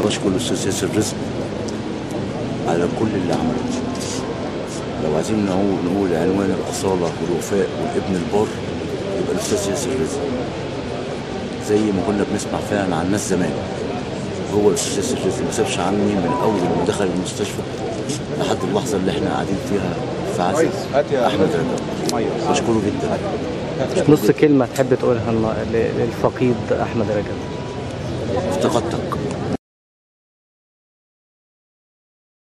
بشكر الاستاذ ياسر رزق على كل اللي عمله لو عايزين نقول نقول عنوان الاصاله والوفاء والابن البار يبقى الاستاذ ياسر رزق زي ما كنا بنسمع فعلا عن ناس زمان هو الاستاذ ياسر رزق ما سابش عني من اول ما دخل المستشفى لحد اللحظه اللي احنا قاعدين فيها في عزا احمد رجب بشكره جدا نص كلمة تحب تقولها لنا- للفقيد أحمد رجب افتقدتك